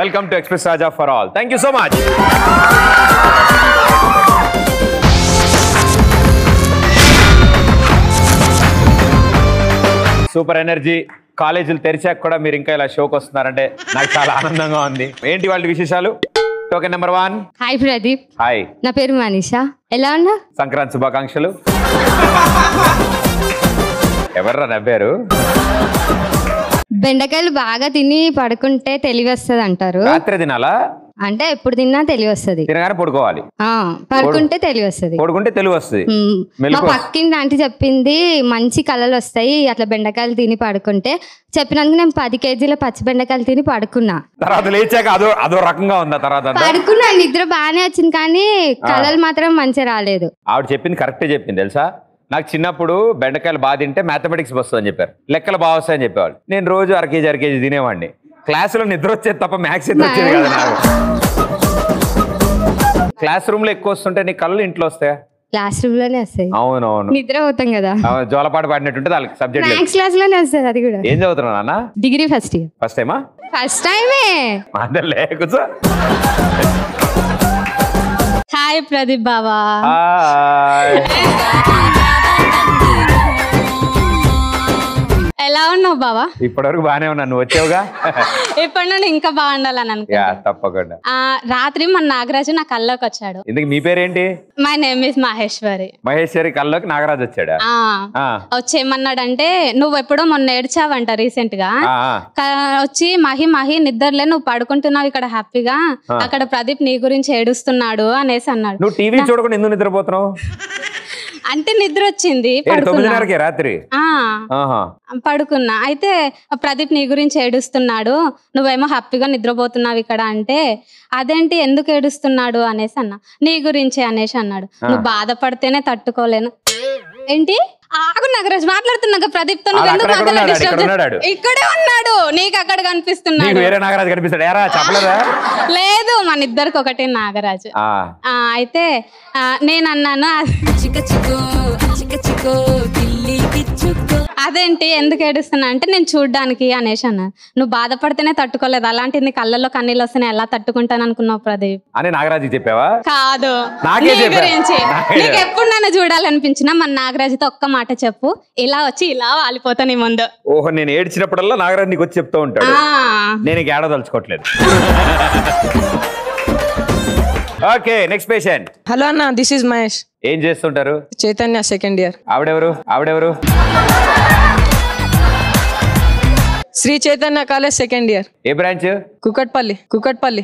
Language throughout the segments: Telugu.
Welcome to express Raja for all thank you so much super energy కాలేజీలు తెరిచాక కూడా మీరు ఇంకా ఇలా షోకి వస్తున్నారంటే నాకు చాలా ఆనందంగా ఉంది ఏంటి వాళ్ళ విశేషాలు token number one hi Pradeep hi నా పేరు మనీషా ఎలా ఉన్నా సంక్రాంతి శుభాకాంక్షలు ఎవర్రా నవ్వారు బెండకాయలు బాగా తిని పడుకుంటే తెలివి వస్తుంది అంటారు రాత్రి తినాలా అంటే ఎప్పుడు తిన్నా తెలివి వస్తుంది తినగానే పడుకోవాలి ఆ, పడుకుంటే తెలివి వస్తుంది పడుకుంటే తెలివి వస్తుంది మ్మ్. మా మెలకువ. పక్కింటి ఆంటీ చెప్పింది మంచి కళలు వస్తాయి అట్లా బెండకాయలు తిని పడుకుంటే చెప్పినందుకు నేను పది కేజీల పచ్చి బెండకాయలు తిని పడుకున్నా తర్వాత లేచాక అదో అదో రకంగా ఉందా తర్వాత అంతా? పడుకున్నా నిద్ర బాగానే వచ్చింది కానీ కళలు మాత్రం మంచిగా రాలేదు ఆవిడ చెప్పింది కరెక్టే చెప్పింది తెలుసా నాకు చిన్నప్పుడు బెండకాయలు బాగా తింటే మ్యాథమెటిక్స్ వస్తుంది అని చెప్పారు లెక్కలు బాగా వస్తాయని చెప్పేవాళ్ళు నేను రోజు అర కేజీ అర కేజీ తినేవాడిని క్లాసులో నిద్ర వచ్చేది తప్ప మ్యాథ్స్ నిద్ర వచ్చేది కదా నాకు క్లాస్ రూమ్ లో ఎక్కువ వస్తుంటే నీ కళ్ళు ఇంట్లో వస్తాయా క్లాస్ రూమ్ లోనే వస్తాయి అవునవును నిద్ర పోతాం కదా అవును, జోలపాట పాడినట్టుంటే వాళ్ళకి సబ్జెక్ట్ లేదు మ్యాథ్స్ క్లాస్ లోనే వస్తుంది అది కూడా ఏం చదువుతున్నావు నాన్న డిగ్రీ ఫస్ట్ ఇయర్ ఫస్ట్ టైమా ఫస్ట్ టైమే అందరు కూర్చో హాయ్ ప్రదీప్ బావా హాయ్. ఎలా ఉన్నావు బావా ఇప్పటివరకు బాగానే ఉన్నా నువ్వు వచ్చావుగా ఇప్పటి నుండి ఇంకా బాగుండాలని అనుకో యా తప్పకుండా ఆ, రాత్రి మన నాగరాజు నా కల్లోకి వచ్చాడు ఇందుకు మీ పేరేంటి my name is Maheshwari Maheshwari కల్లోకి నాగరాజు వచ్చాడా ఆ ఆ, వచ్చి ఏమన్నాడంటే నువ్వు ఎప్పుడో మొన్న ఏడ్చావంట రీసెంట్ గా ఆ, ఆ. క- వచ్చి మహి మహి నిద్రలే నువ్వు పడుకుంటున్నావు ఇక్కడ హ్యాపీగా అక్కడ ప్రదీప్ నీ గురించి ఏడుస్తున్నాడు అనేసి అన్నాడు నువ్వు టీవీ చూడకుండా ఎందుకు నిద్రపోతున్నావు అంటే నిద్ర వచ్చింది ఏడు పడుకున్నా తొమ్మిదిన్నరకి రాత్రి ఆ ఆహా పడుకున్నా అయితే ప్రదీప్ నీ గురించి ఏడుస్తున్నాడు నువ్వేమో హ్యాపీగా నిద్రపోతున్నావు ఇక్కడ అంటే అదేంటి ఎందుకు ఏడుస్తున్నాడు అనేసి అన్నా నీ గురించి అనేసి అన్నాడు నువ్వు బాధపడితేనే తట్టుకోలేను ఏంటి ఆగు నగరాజ్ మాట్లాడుతున్నాక ప్రదీప్ తో నువ్వు ఆడు ఎందుకు అక్కడ మధ్యలో ఉన్నాడు, disturb ఇక్కడ ఉన్నాడు. చేస్తున్నావు? ఇక్కడే ఉన్నాడు నీకు అక్కడ నీకు కనిపిస్తున్నాడు వేరే నాగరాజు కనిపిస్తాడు ఎరా చెప్పలేదా లేదు మన ఇద్దరికి ఒకటే నాగరాజు ఆ, ఆ, అయితే ఆ, నేను అన్నాను అదేంటి ఎందుకు ఏడుస్తున్నా అంటే నేను చూడ్డానికి అనేసి అన్నాను నువ్వు బాధపడితేనే తట్టుకోలేదు అలాంటిది నీ కళ్ళల్లో కన్నీళ్ళు వస్తున్నాయి ఎలా తట్టుకుంటాను అనుకున్నావు ప్రదీప్ అని నాగరాజుకి చెప్పావా కాదు నాకే నీ చెప్పా. గురించి నాకే నీకు చెప్పా. ఎప్పుడు నన్ను చూడాలనిపించినా మన నాగరాజుతో ఒక్క మాట చెప్పు ఇలా వచ్చి ఇలా వాలిపోతా నీ ముందు ఓహో నేను ఏడ్చినప్పుడల్లా నాగరాజు నీకు వచ్చి చెప్తూ ఉంటాడు ఆ, నేను ఇంక ఏడదలుచుకోవట్లేదు ఓకే నెక్స్ట్ పేషెంట్ హలో అన్న దిస్ ఇస్ మహేష్ ఏం చేస్తుంటారు చైతన్య సెకండ్ ఇయర్ ఆవిడెవరు ఆవిడెవరు Sri Chaitanya college second year ఏ బ్రాంచ్ కుకట్పల్లి కుకట్పల్లి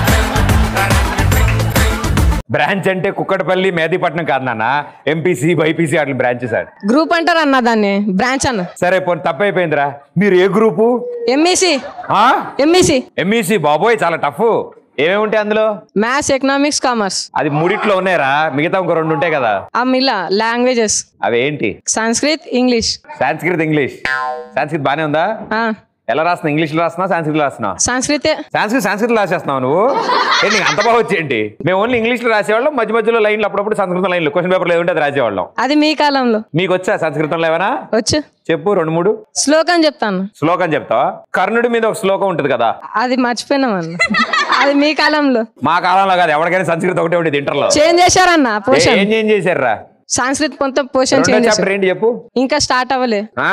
బ్రాంచ్ అంటే కుక్కడపల్లి మేదీపట్నం కాదు నాన్న ఎంపీసీ బైపీసీ అట్లా బ్రాంచెస్ సార్ గ్రూప్ అంటారు అన్న దాన్ని బ్రాంచ్ అన్న సరే పోనీ తప్పైపోయిందిరా మీరు ఏ గ్రూపు ఎంఈసి ఆ? ఎంఈసి ఎంఈసీ బాబోయ్ చాలా టఫ్ ఏమేమి ఉంటాయి అందులో మ్యాథ్స్ ఎకనామిక్స్ కామర్స్ అది మూడిట్లో ఉన్నాయరా మిగతా ఇంకో రెండు ఉంటాయి కదా ఆ మిల్ల లాంగ్వేజెస్ అవి ఏంటి సంస్కృత్ ఇంగ్లీష్ సాంస్క్రిత్ ఇంగ్లీష్ సాంస్క్రిత్ బానే ఉందా ఎలా రాస్తున్నావు ఇంగ్లీష్ లో రాస్తున్నావు సాంస్క్రిత్ లో రాస్తున్నావు సంస్కృతే సాంస్క్రిత్ సాంస్క్రిత్ రాసేస్తున్నావు నువ్వు ఏంటి నీకు అంత బాగా వచ్చేయండి మేము ఓన్లీ ఇంగ్లీష్ లో రాసేవాళ్ళం మధ్య మధ్యలో లైన్లు అప్పుడప్పుడు సంస్కృతం లైన్లు క్వశ్చన్ పేపర్ ఏముంటే అది రాసేవాళ్ళం అది మీ కాలంలో మీకు వచ్చా సంస్కృతంలో ఏమైనా వచ్చు చెప్పు రెండు మూడు శ్లోకం చెప్తాను శ్లోకం చెప్తావా కర్ణుడి మీద ఒక శ్లోకం ఉంటుంది కదా అది మర్చిపోయినాం అన్న అది మీ కాలంలో మా కాలంలో కాదు ఎవరికైనా సంస్కృతం ఒకటే ఉండేది ఇంటర్లో చేంజ్ చేశారన్న ఏ- పోషన్ ఏం చేంజ్ చేశారా సంస్కృత్ మొత్తం పోషన్ రెండో చేంజ్ చాప్టర్ చేశారు ఏంటి చెప్పు ఇంకా స్టార్ట్ అవ్వలే ఆ?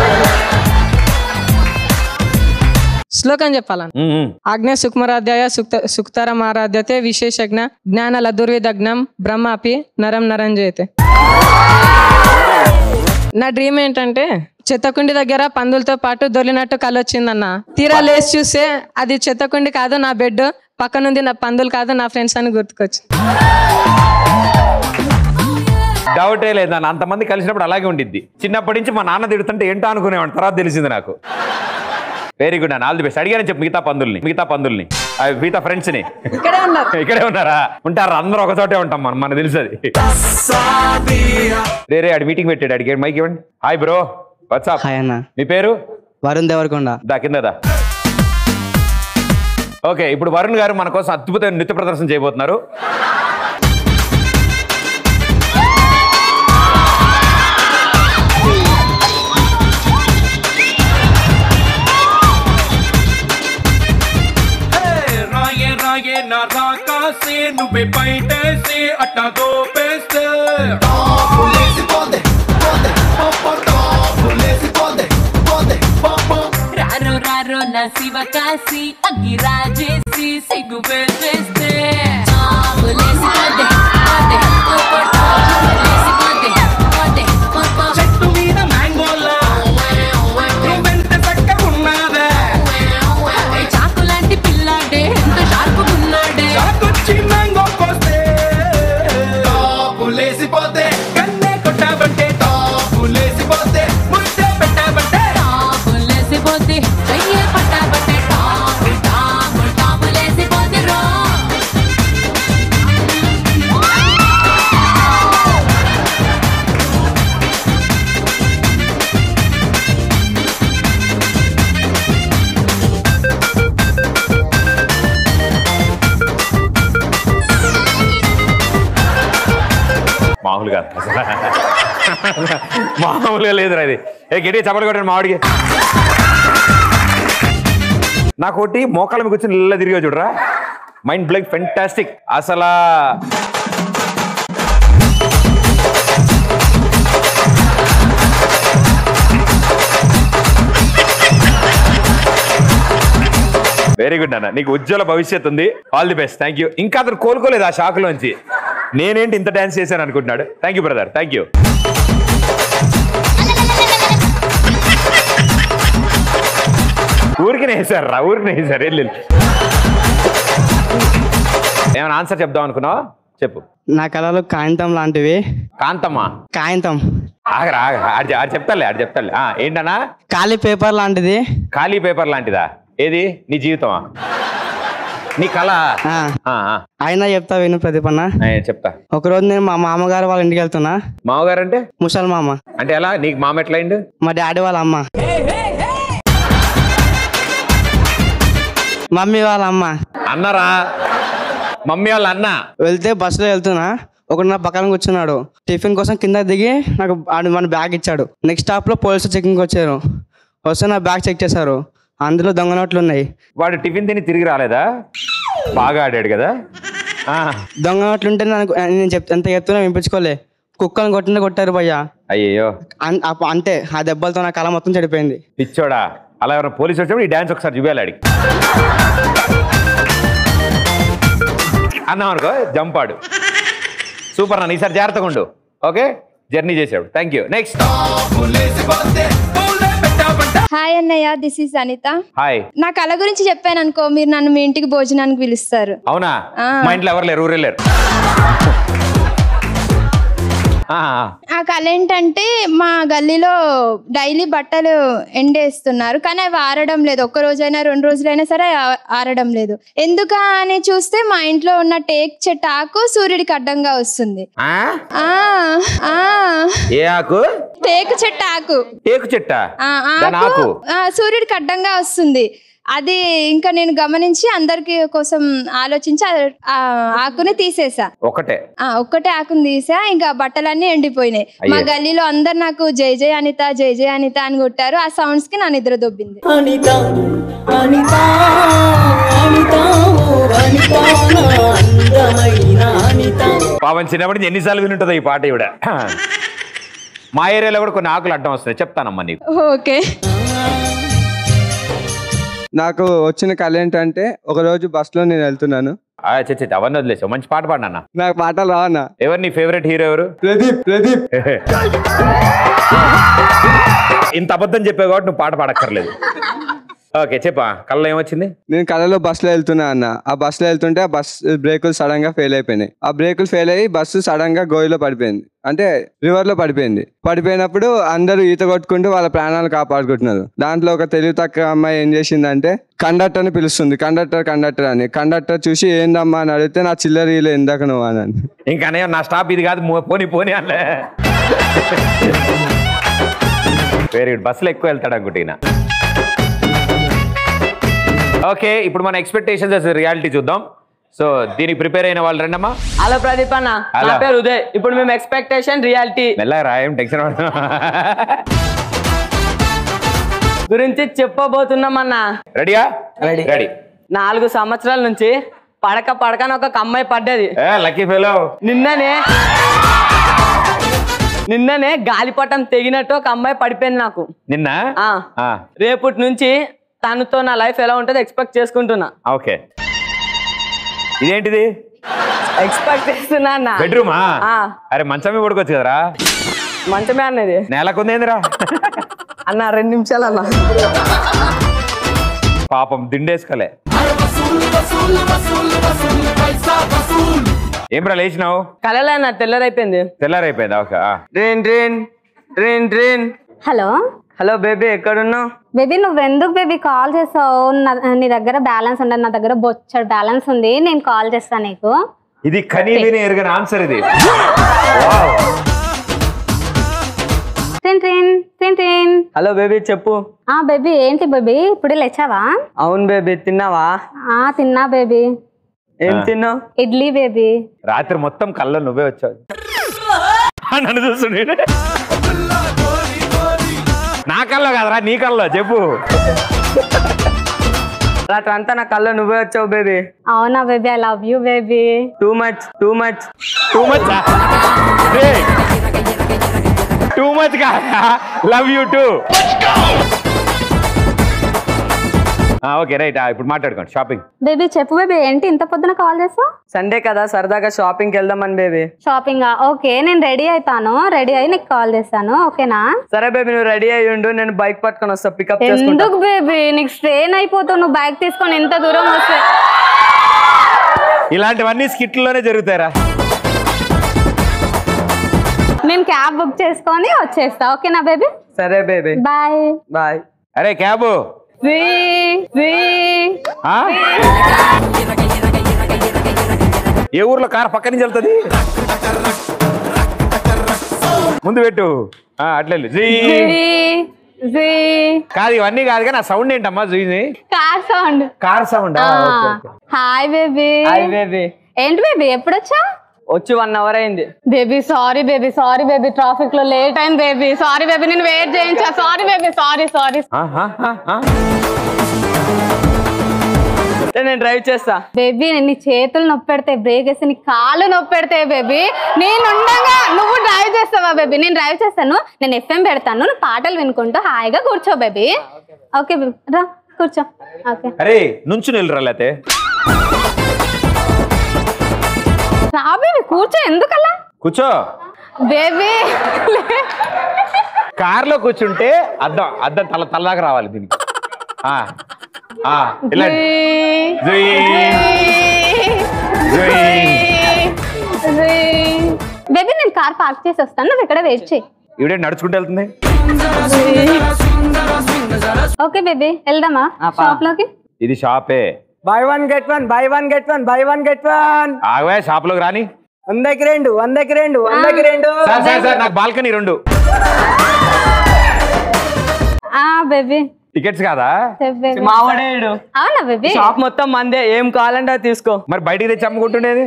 శ్లోకం చెప్పాలన్న ఉమ్, ఉమ్. ఆజ్ఞ సుకుమరాధ్యాయ సుక్త సుక్తరం ఆరాధ్యతే విశేషజ్ఞ జ్ఞాన లధుర్విదగ్నం బ్రహ్మాపి నరం నరం జయతే నా డ్రీమ్ ఏంటంటే చెత్తకుండి దగ్గర పందులతో పాటు దొరినట్టు కలొచ్చిందన్న తీరా లేచి చూస్తే అది చెత్తకుండి కాదు నా బెడ్ పక్కనుంది నా పందులు కాదు నా ఫ్రెండ్స్ అని గుర్తుకొచ్చి డౌటే లేదు నన్ను అంతమంది కలిసినప్పుడు అలాగే ఉండిద్ది చిన్నప్పటి నుంచి మా నాన్న తిడుతుంటే ఏంటో అనుకునేవాడిని తర్వాత తెలిసింది నాకు వెరీ గుడ్ అన్న ఆల్ ది బెస్ట్ అడిగానని చెప్పు మిగతా పందుల్ని మిగతా పందుల్ని అవి మిగతా ఫ్రెండ్స్ ని ఇక్కడే ఉన్నారు ఇక్కడే ఉన్నారా ఉంటారు అందరూ ఒక చోటే ఉంటాం మనం మనకు తెలుసు అది రే ఆడి మీటింగ్ పెట్టాడు అడిగాడు మైక్ ఇవ్వండి హాయ్ బ్రో వాట్సాప్ హాయ్ అన్న మీ పేరు వరుణ్ దేవరకొండ దా కిందదా ఓకే ఇప్పుడు వరుణ్ గారు మన కోసం అద్భుతమైన నృత్య ప్రదర్శన చేయబోతున్నారు నా రాకాసి నువ్వే బయటేసి అట్టా దోపేస్తే రారో రారో నా శివ కాసి అగ్గి రాజేసి సిగ్గు పెట్టేస్తే చావులేసి పోతే, పోతే, పోతే, చావులేసి పోతే, పోతే, పోతే. చెట్టు మీద మ్యాంగోలా నువ్వెంత చక్కగున్నావే చాకు లాంటి పిల్లాడే ఎంత షార్పుకున్నాడే చాకొచ్చి మ్యాంగో కోస్తే టాపులేసిపోతే కన్నే కొట్టాబంటే టాపులేసిపోతే ముద్దే పెట్టాబంటే టాపులేసి పోతే చెయ్యే పట్టాబట్టే టాపు టాపు టాపులేసి పోతే రో మామూలుగా మామూలుగా లేదురా ఇది ఏ గట్టి చప్పలు కొట్టండి మామిడికి నాకు ఒకటి మోకాల మీద కూర్చొని ఇళ్ళ తిరిగి చూడరా మైండ్ బ్లైక్ ఫెంటాస్టిక్ అసలా వెరీ గుడ్ అన్న నీకు ఉజ్వల భవిష్యత్తు ఉంది all the best thank you ఇంకా అతను కోలుకోలేదు ఆ షాక్లోంచి నేనేంటి ఇంత డాన్స్ చేశాను అనుకుంటున్నాడు thank you brother thank you ఊరికి వేసారు రా ఊరికి వేసారు వెళ్ళి ఏమైనా ఆన్సర్ చెప్దాం అనుకున్నావా చెప్పు నా కళలు కాగితం లాంటివి కాంతమ్మా కాగితం ఆగరా ఆగ ఆడు ఆడు చెప్తాలే ఆడు చెప్తాలే ఆ, ఏంటన్నా ఖాళీ పేపర్ లాంటిది ఖాళీ పేపర్ లాంటిదా ఏది నీ జీవితమా నీ కళ ఆ, ఆ, ఆ, అయినా చెప్తా విను ప్రదీపన్న ఆ, చెప్తా ఒకరోజు నేను మా మామగారు వాళ్ళ ఇంటికి వెళ్తున్నా మామగారు అంటే ముసలి మామ అంటే ఎలా నీకు మామ ఎట్లా అయిండు మా డాడీ వాళ్ళ అమ్మ మమ్మీ వాళ్ళ అమ్మ అన్నరా మమ్మీ వాళ్ళ అన్న వెళ్తే బస్సులో వెళ్తున్నా ఒకడు నా పక్కన కూర్చున్నాడు టిఫిన్ కోసం కింద దిగి నాకు ఆడు మన బ్యాగ్ ఇచ్చాడు నెక్స్ట్ స్టాప్లో పోలీసులు చెకింగ్ వచ్చారు వస్తే నా బ్యాగ్ చెక్ చేశారు అందులో దొంగ నోట్లు ఉన్నాయి వాడు టిఫిన్ తిని తిరిగి రాలేదా బాగా ఆడాడు కదా ఆ, దొంగ నోట్లు ఉంటే నాకు నేను చెప్ ఎంత చెప్తున్నా వినిపించుకోలే కుక్కలను కొట్టిన కొట్టారు భయ్యా అయ్యయ్యో అన్- అప్ప- అంతే ఆ దెబ్బలతో నా కళ మొత్తం చెడిపోయింది పిచ్చోడా అలా ఎవరైనా పోలీసు వచ్చినప్పుడు ఈ డాన్స్ ఒకసారి చూపించాలి ఆడికి అన్నాం అనుకో జంపాడు సూపర్ అన్న ఈసారి జాగ్రత్తగా ఉండు ఓకే జర్నీ చేసాడు థ్యాంక్ యూ నెక్స్ట్ హాయ్ అన్నయ్య దిస్ ఇస్ అనిత హాయ్ నా కళ గురించి చెప్పాను అనుకో మీరు నన్ను మీ ఇంటికి భోజనానికి పిలుస్తారు అవునా ఆ. మా ఇంట్లో ఎవరు లేరు ఊరే లేరు ఆ, ఆ. ఆ కళ ఏంటంటే మా గల్లీలో డైలీ బట్టలు ఎండేస్తున్నారు కానీ అవి ఆరడం లేదు ఒక్క రోజైనా రెండు రోజులైనా సరే ఆ- ఆరడం లేదు ఎందుకా అని చూస్తే మా ఇంట్లో ఉన్న టేక్ చెట్టు ఆకు సూర్యుడికి అడ్డంగా వస్తుంది ఆ? ఆ ఆ ఏ ఆకు టేకు చెట్టు ఆకు టేకు చెట్ట ఆ దాని ఆకు ఆకు ఆ, సూర్యుడికి అడ్డంగా వస్తుంది అది ఇంకా నేను గమనించి అందరికి కోసం ఆలోచించి ఆ- ఆ ఆకుని తీసేసా ఒకటే ఆ ఒక్కటే ఆకుని తీసా ఇంకా బట్టలన్నీ ఎండిపోయినాయి మా అయ్యో. గల్లీలో అందరు నాకు జై జై అనిత జై జై అనిత అని కొట్టారు ఆ సౌండ్స్ కి నా నిద్ర దొబ్బింది అనిత అనిత అనిత ఓ అనిత నా అందమైన అనిత పాపం చిన్నప్పటి నుంచి ఎన్నిసార్లు వినుంటుందో ఈ పాట ఇవిడ మా ఏరియాలో కూడా కొన్ని ఆకులు అడ్డం వస్తాయి చెప్తానమ్మా నీకు ఓకే నాకు వచ్చిన కళ ఏంటంటే ఒక రోజు బస్సులో నేను వెళ్తున్నాను ఆ, ఛే, ఛే, అవన్నీ వదిలేసావు మంచి పాట పాడినా నాకు పాటలు రావన్నా ఎవరు నీ ఫేవరెట్ హీరో ఎవరు ప్రదీప్ ప్రదీప్ ఇంత అబద్ధం చెప్పావు కాబట్టి నువ్వు పాట పాడక్కర్లేదు ఓకే చెప్పా కళ్ళలో ఏమొచ్చింది నేను కళలో బస్సులో వెళ్తున్నా అన్న ఆ బస్సులో వెళ్తుంటే ఆ బస్ బ్రేకులు సడన్ గా ఫెయిల్ అయిపోయినాయి ఆ బ్రేకులు ఫెయిల్ అయ్యి బస్సు సడన్ గా గోయిలో పడిపోయింది అంటే రివర్ లో పడిపోయింది పడిపోయినప్పుడు అందరూ ఈత కొట్టుకుంటూ వాళ్ళ ప్రాణాలు కాపాడుకుంటున్నారు దాంట్లో ఒక తెలివి తక్కువ అమ్మాయి ఏం చేసిందంటే కండక్టర్ అని పిలుస్తుంది కండక్టర్ కండక్టర్ అని కండక్టర్ చూసి ఏందమ్మా అని అడిగితే నా చిల్లర వీలు ఎందాక నువ్వు అని అంది. ఇంకా నే- నా స్టాప్ ఇది కాదు మో- పోనీ పోనీ అలే వెరీ గుడ్ బస్సులో ఎక్కువ వెళ్తాడు అనుకుంటున్నా ఓకే ఇప్పుడు మన ఎక్స్పెక్టేషన్స్ రియాలిటీ చూద్దాం సో దీనికి ప్రిపేర్ అయిన వాళ్ళు రండమ్మా హలో ప్రదీప్ అన్న నా హలో. పేరు ఉదయ్ ఇప్పుడు మేము ఎక్స్పెక్టేషన్ రియాలిటీ మెల్లగా రాయం టెన్షన్ గురించి చెప్పబోతున్నాం అన్న రెడీయా రెడీ రెడీ నాలుగు సంవత్సరాల నుంచి పడక పడకన ఒక అమ్మాయి పడ్డది ఏ లక్కీ ఫెలో నిన్ననే నిన్ననే గాలిపటం తెగినట్టు ఒక అమ్మాయి పడిపోయింది నాకు నిన్న ఆ ఆ, రేపటి నుంచి తనతో నా లైఫ్ ఎలా ఉంటుందో ఎక్స్పెక్ట్ చేసుకుంటున్నా ఓకే ఇదేంటిది ఎక్స్పెక్ట్ చేస్తున్నా అన్న బెడ్రూమా ఆ. అరే మంచమే పడుకోవచ్చు కదరా మంచమే అన్నది నేలకుందేందిరా అన్న రెండు నిమిషాలు అన్న పాపం దిండేసుకోలే ఏం రా లేచినావు కలలే అన్న తెల్లరైపోయింది తెల్లారైపోయిందా ఓకే ఆ. డ్రీన్ డ్రీన్ డ్రీన్ డ్రీన్ హలో హలో బేబీ ఎక్కడున్నావు బేబీ నువ్వు ఎందుకు బేబీ కాల్ చేసావు నా- నీ దగ్గర బ్యాలెన్స్ ఉండదు నా దగ్గర బొచ్చడు బ్యాలెన్స్ ఉంది నేను కాల్ చేస్తాను నీకు ఇది కనీ విని ఎరగని ఆన్సర్ ఇది ట్రిన్ ట్రిన్ ట్రిన్ ట్రిన్ హలో బేబీ చెప్పు ఆ బేబీ ఏంటి బేబీ ఇప్పుడే లేచావా అవును బేబీ తిన్నావా ఆ తిన్నా బేబీ ఏం ఆ. తిన్నావు ఇడ్లీ బేబీ రాత్రి మొత్తం కళ్ళ నువ్వే వచ్చావు నన్ను చూస్తుండే నా కల్లో కదరా నీ కల్లో చెప్పు రాత్రి అంతా నా కళ్ళ నువ్వే వచ్చావు బేబీ అవునా baby I love you baby too much too much too much too much కాదా love you too okay right ఇప్పుడు మాట్లాడుకోండి షాపింగ్ బేబీ చెప్పు బేబీ ఏంటి ఇంత పొద్దున కాల్ చేసావు సండే కదా సరదాగా షాపింగ్కి వెళ్దామని బేబీ షాపింగ్ ఓకే నేను రెడీ అవుతాను రెడీ అయ్యి నీకు కాల్ చేస్తాను ఓకేనా సరే బేబీ నువ్వు రెడీ అయ్యి ఉండు నేను బైక్ పట్టుకొని వస్తా పికప్ చేసుకుంటా ఎందుకు బేబీ నీకు స్ట్రెయిన్ అయిపోతావు నువ్వు బైక్ తీసుకొని ఎంత దూరం వస్తే ఇలాంటివన్నీ స్కిట్లోనే జరుగుతారా నేను క్యాబ్ బుక్ చేసుకొని వచ్చేస్తా ఓకేనా బేబీ సరే బేబీ బాయ్ బాయ్ అరే క్యాబు శ్రీ శ్రీ ఆ? ఏ ఊర్లో కార్ పక్క నుంచి వెళ్తుంది ముందు పెట్టు ఆ, అట్లే వెళ్ళు. జీ. శ్రీ శ్రీ కాదు ఇవన్నీ కాదు కానీ ఆ సౌండ్ ఏంటమ్మా జూయి car sound car sound hi baby hi baby ఏంటి బేబీ ఎప్పుడొచ్చా వచ్చి వన్ అవర్ అయింది baby sorry baby sorry baby traffic లో లేట్ అయింది బేబీ సారీ బేబీ నేను వెయిట్ చేయించా సారీ బేబీ సారీ సారీ నేను డ్రైవ్ చేస్తా బేబీ నీ చేతులు నొప్పి పెడతాయి బ్రేక్ వేస్తే నీ కాళ్ళు నొప్పి పెడతాయి బేబీ నేను ఉండగా నువ్వు డ్రైవ్ చేస్తావా బేబీ నేను డ్రైవ్ చేస్తాను నేను ఎఫ్ఎం పెడతాను నువ్వు పాటలు వినుకుంటూ హాయిగా కూర్చో బేబీ ఓకే బేబీ రా కూర్చో ఓకే అరే నుంచి నిల్లురా లేతే రా బేబీ కూర్చో ఎందుకలా కూర్చో బేబీ కార్లో కూర్చుంటే అద్దం అద్దం తల తలదాకా రావాలి దీనికి ఆ, ఆ, ఇలా జుయ్. జుయ్. బేబీ నేను కార్ పార్క్ చేసి వస్తాను నువ్వు ఇక్కడ వెయిట్ చేయి ఈవిడే నడుచుకుంటూ వెళ్తుంది ఓకే బేబీ వెళ్దామా షాప్ లోకి ఇది షాపే buy one get one buy one get one buy one get one ఆగవే షాప్ లోకి రాని వందకి రెండు వందకి రెండు వందకి రెండు సార్ సార్ సార్ నాకు బాల్కనీ రెండు ఆ బేబీ టికెట్స్ కాదా మావాడేడు అవునా బేబీ షాప్ మొత్తం మందే ఏం కావాలంటే అది తీసుకో మరి బయటికి తెచ్చి అమ్ముకుంటుండేది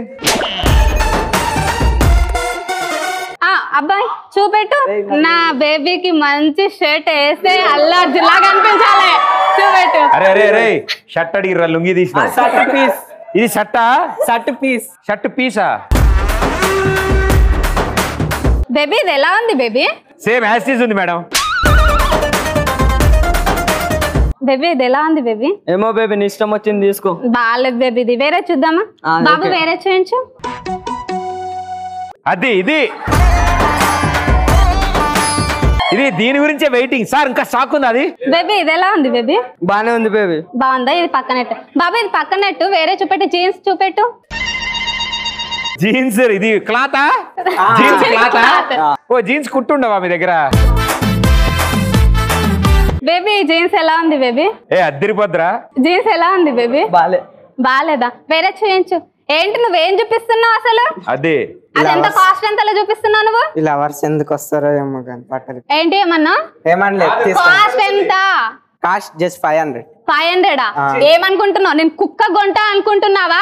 ఆ అబ్బాయి చూపెట్టు నా బేబీకి మంచి షర్ట్ వేస్తే అల్లా జిల్లా కనిపించాలి చూపెట్టు అరే అరే అరే షర్ట్ అడిగిర్రా లుంగి తీసిన షర్ట్ పీస్ ఇది షర్టా షర్ట్ పీస్ షర్ట్ పీసా బేబీ ఇది ఎలా ఉంది బేబీ సేమ్ యాస్టీజ్ ఉంది మేడం బేబీ ఇది ఎలా ఉంది బేబీ ఏమో బేబీ నీ ఇష్టం వచ్చింది తీసుకో బాగాలేదు బేబీ ఇది వేరే చూద్దామా ఆ, బాబు ఓకే. వేరే చూపించు అది ఇది ఇది దీని గురించే వెయిటింగ్ సార్ ఇంకా స్టాక్ ఉంది అది బేబీ ఇది ఎలా ఉంది బేబీ బానే ఉంది బేబీ బాగుందా ఇది పక్కనట్టు బాబు ఇది పక్కనట్టు వేరే చూపెట్టు జీన్స్ చూపెట్టు జీన్స్ ఇది క్లాతా జీన్స్ క్లాతా ఓ జీన్స్ కుట్టుండవా మీ దగ్గర బేబీ జీన్స్ ఎలా ఉంది బేబీ ఏ అద్దరిపోద్రా జీన్స్ ఎలా ఉంది బేబీ బాలే బాగాలేదా వేరే చూపించు ఏంటి నువ్వేం చూపిస్తున్నావు అసలు అదే అది ఎంత కాస్ట్ ఎంతలో చూపిస్తున్నావు నువ్వు ఈ లవర్స్ ఎందుకు వస్తారో ఏమో కానీ పట్టదు ఏంటి ఏమన్నా ఏమనలేదు తీసుకోండి కాస్ట్ ఎంత cost just five hundred five హండ్రెడా ఆ. ఏమనుకుంటున్నావు నేను కుక్క గొంట అనుకుంటున్నావా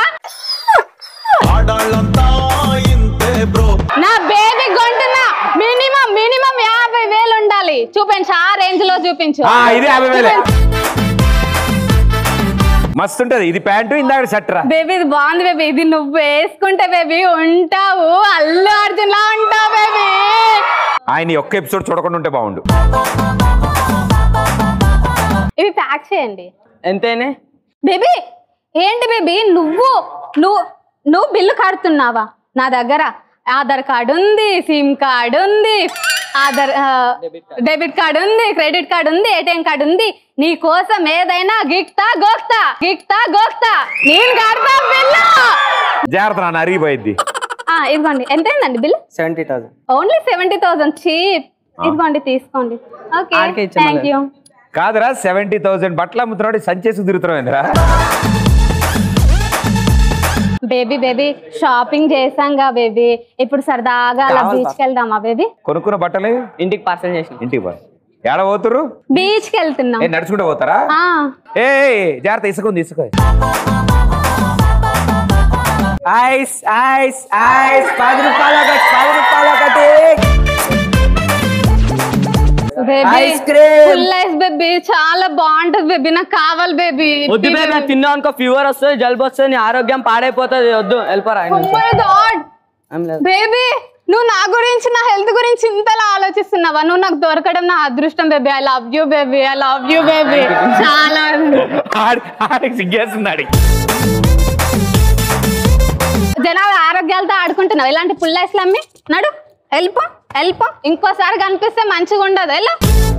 నా బేబీ కొంటున్నా మినిమం మినిమం యాభై వేలు ఉండాలి చూపించు ఆ రేంజ్ లో చూపించు ఆ, ఇది యాభై వేలే. మస్తు ఉంటది ఇది ప్యాంటు ఇందాక షర్ట్ రా బేబీ ఇది బాగుంది బేబీ ఇది నువ్వు వేసుకుంటే బేబీ ఉంటావు అల్లు అర్జున్ లా ఉంటావు బేబీ ఆయన ఈ ఒక్క ఎపిసోడ్ చూడకుండా ఉంటే బాగుండు ఇవి ప్యాక్ చేయండి ఎంతేనే బేబీ ఏంటి బేబీ నువ్వు నువ్వు నువ్వు బిల్లు కడుతున్నావా నా దగ్గర ఆధార్ కార్డు ఉంది సిమ్ కార్డు ఉంది ఆధార్ డెబిట్ కార్డు ఉంది క్రెడిట్ కార్డు ఉంది ఏటీఎం కార్డు ఉంది నీ కోసం ఏదైనా గిక్తా గోక్తా గిక్తా గోక్తా నేను కడతా బిల్లు జాగ్రత్త నాన్న అరిగిపోయిద్ది ఆ, ఇదిగోండి ఎంత అయిందండి bill seventy thousand only seventy thousand cheap ఇదిగోండి తీసుకోండి ఓకే ఆడికే ఇచ్చేయ్ థ్యాంక్ యూ కాదురా సెవెంటీ థౌసండ్ బట్టలు అమ్ముతున్నాడు సంచేసి తిరుగుతున్నావు బేబీ బేబీ షాపింగ్ చేసాంగా బేబీ ఇప్పుడు సరదాగా అలా కావాలి బీచ్కి వెళ్దామా బేబీ కొనుక్కున్న బట్టలు ఇంటికి పార్సల్ చేసిన ఇంటికి పో ఏడ పోతురు బీచ్ కి వెళ్తున్నాం ఏ నడుచుకుంటూ పోతారా ఆ, ఏ జాగ్రత్త ఇసుకుంది ఇసుక ఐస్ ఐస్ ఐస్ పది రూపాయలు ఒకటి పది రూపాయలు ఒకటి baby ice cream. Full ice baby చాలా బాగుంటది బేబీ నాకు కావాలి బేబీ వద్దు బేబీ అది తిన్నా అనుకో ఫీవర్ వస్తుంది జలుబు వస్తుంది నీ ఆరోగ్యం పాడైపోతుంది వద్దు వెళ్ళిపోరా ఆయన నుంచి. ఏం లేదు. బేబీ నువ్వు నా గురించి నా హెల్త్ గురించి ఇంతలా ఆలోచిస్తున్నావా నువ్వు నాకు దొరకడం నా అదృష్టం baby I love you baby I love you baby చాలా ఆడి- ఆడికి సిగ్గేస్తుంది ఆడికి జనాలు ఆరోగ్యాలతో ఆడుకుంటున్నావు ఇలాంటి పుల్లైస్లు అమ్మి నడు వెళ్ళిపో వెళ్ళిపో ఇంకోసారి కనిపిస్తే మంచిగా ఉండదు ఎలా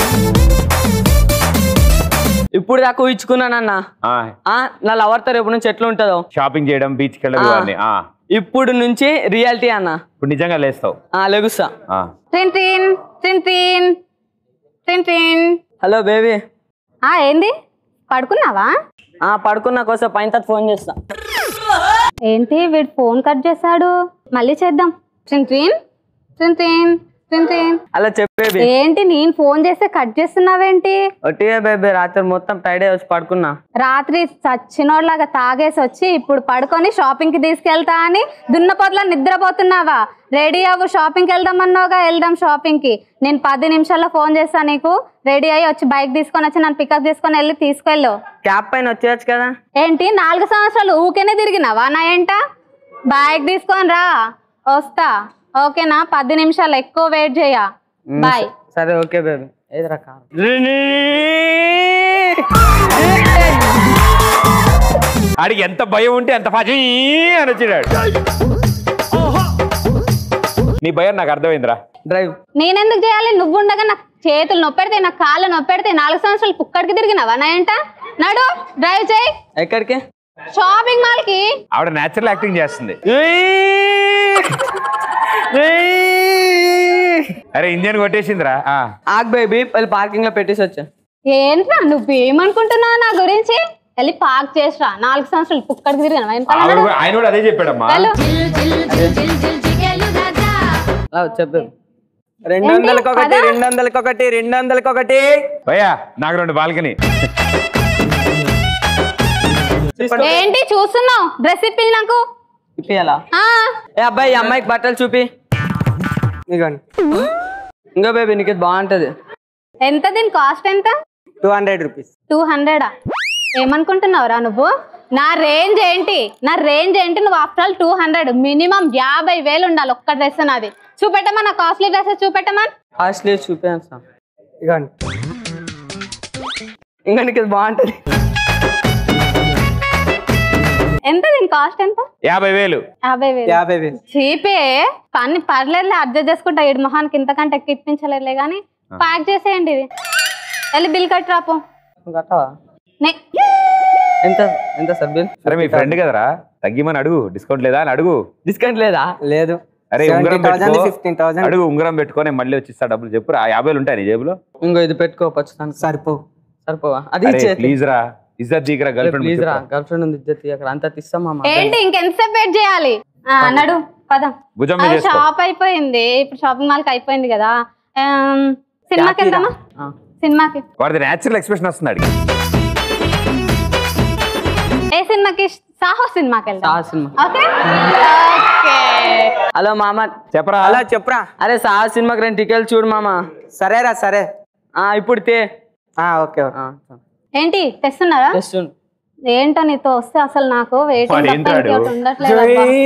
ఇప్పుడు దాకా ఊహించుకున్నానన్న ఆ, ఆ, నా లవర్ తో రేపు నుంచి ఎట్లా ఉంటుందో షాపింగ్ చేయడం బీచ్కి వెళ్ళడం ఆ. ఇవన్నీ ఆ, ఇప్పుడు నుంచి రియాలిటీ అన్న ఇప్పుడు నిజంగా లేస్తావు ఆ, లెగుస్తా ఆ. టిన్ టిన్ టిన్ టిన్ టిన్ టిన్ హలో బేబీ ఆ ఏంది పడుకున్నావా ఆ పడుకున్నా కోసం పైన తర్వాత ఫోన్ చేస్తా ఏంటి వీడు ఫోన్ కట్ చేశాడు మళ్ళీ చేద్దాం టిన్ టిన్ టిన్ టిన్ టిన్ టిన్ అలా చెప్పు బేబీ ఏంటి నేను ఫోన్ చేస్తే కట్ చేస్తున్నావేంటి ఒట్టిగా బేబీ రాత్రి మొత్తం టైడ్ అయ్యి వచ్చి పడుకున్నా రాత్రి చచ్చినోడ్లాగా తాగేసి వచ్చి ఇప్పుడు పడుకొని షాపింగ్ కి తీసుకెళ్తా అని దున్నపోట్ల నిద్రపోతున్నావా రెడీ అవ్వు షాపింగ్కి వెళ్దాం అన్నావుగా వెళ్దాం షాపింగ్ కి నేను పది నిమిషాల్లో ఫోన్ చేస్తా నీకు రెడీ అయ్యి వచ్చి బైక్ తీసుకొని వచ్చి నన్ను పికప్ చేసుకొని వెళ్ళి తీసుకెళ్ళు క్యాప్ పైన వచ్చేయచ్చు కదా ఏంటి నాలుగు సంవత్సరాలు ఊకేనే తిరిగినావా నా ఏంట బైక్ తీసుకొని రా వస్తా ఓకేనా పది నిమిషాలు ఎక్కువ వెయిట్ చేయ మ్, బాయ్ సరే ఓకే బేబీ ఏది రకా ఆడికి ఎంత భయం ఉంటే ఎంత ఫాజీ అని వచ్చాడు నీ భయం నాకు అర్థమైందిరా డ్రైవ్ నేనెందుకు చేయాలి నువ్వు ఉండగా నాకు చేతులు నొప్పెడితే నా కాళ్ళు నొప్పెడితే నాలుగు సంవత్సరాలు పుక్కడికి తిరిగినావా నా ఏంట నడు డ్రైవ్ చేయి ఎక్కడికి షాపింగ్ మాల్ కి ఆవిడ నేచురల్ యాక్టింగ్ చేస్తుంది అరే ఇంజన్ కొట్టేసిందిరా ఆ. ఆగ్ బేబీ వెళ్ళి పార్కింగ్ లో పెట్టేసి వచ్చా ఏంట్రా నువ్వేమనుకుంటున్నావు నా గురించి వెళ్ళి పార్క్ చేసిరా నాలుగు సంవత్సరాలు పుక్కడికి తిరిగినావా ఎంత ఆవిడ కూడా- ఆయన కూడా అదే చెప్పాడమ్మా వెళ్ళు. అలా చెప్పు రెండు వందలకి ఒకటి రెండు వందలకి ఒకటి రెండు వందలకి ఒకటి భయ్యా నాకు రెండు బాల్కనీ ఏంటి చూస్తున్నావు డ్రెస్ ఇప్పింది నాకు ఇప్పియాలా ఆ, ఏ అబ్బాయి ఈ అమ్మాయికి బట్టలు చూపి ఇదిగోండి ఇంకో బేబీ నీకు ఇది బాగుంటది ఎంత దీని కాస్ట్ ఎంత టూ హండ్రెడ్ రూపీస్ టూ హండ్రెడా ఏమనుకుంటున్నావురా నువ్వు నా రేంజ్ ఏంటి నా రేంజ్ ఏంటి నువ్వు after all two hundred minimum యాభై వేలు ఉండాలి ఒక్క డ్రెస్ నాది చూపెట్టమా నా కాస్ట్లీ డ్రెస్సెస్ చూపెట్టమా కాస్ట్లీ చూపించాం ఇదిగోండి ఇంకా నీకు ఇది బాగుంటది ఎంత దీని కాస్ట్ ఎంత యాభై వేలు యాభై వేలు యాభై వేలు చీపే పని పర్లేదులే అడ్జస్ట్ చేసుకుంటా ఏడు మొహానికి ఇంతకంటే ఎక్కువ ఇప్పించలేదులే కానీ ప్యాక్ చేసేయండి ఇది వెళ్ళి బిల్ కట్టి రాపో నువ్వు కట్టవా నే ఎంత ఎంత సార్ బిల్ అరే మీ ఫ్రెండ్ కదరా తగ్గిమని అడుగు డిస్కౌంట్ లేదా అని అడుగు డిస్కౌంట్ లేదా లేదు అరే ఉంగరం 70,000, పెట్టుకో 15,000. అడుగు ఉంగరం పెట్టుకొని మళ్ళీ వచ్చి ఇస్తా డబ్బులు చెప్పు ఆ యాభై వేలు ఉంటాయి నీ జేబులో ఇంకో ఇది పెట్టుకో పచ్చుతాను సరిపో సరిపోవా అది అరే ఇచ్చే ప్లీజ్ రా ఇజ్జత్ దిగరా గర్ల్ ప్లీజ్ రా ఫ్రెండ్ గర్ల్ ఫ్రెండ్ ఉంది ఇద్దరు అక్కడ అంతా తీస్తాం మా ఏంటి ఇంకెంతసేపు వెయిట్ చేయాలి ఆ, నడు పద భుజం మీద అది చేసుకో. షాప్ అయిపోయింది ఇప్పుడు షాపింగ్ మాల్ కి అయిపోయింది కదా ఆమ్, సినిమాకి వెళ్దామా సినిమాకి వాడిది నేచురల్ ఎక్స్ప్రెషన్ వస్తుంది ఏ సినిమాకి సాహో సినిమాకి వెళ్దాం సాహో సినిమా ఓకే ఓకే హలో మామ చెప్పరా అలా చెప్పురా అరే సాహ సినిమాకి రెండు టికెట్లు చూడు మామ సరేరా సరే ఆ ఇప్పుడు తే ఆ, ఓకే ఓకే ఏంటి తెస్తున్నారా తెస్తుండు ఏంటో నీతో వస్తే అసలు నాకు వాడు వెయిటింగ్ ఏంటి వాడు? ఉండట్లేదు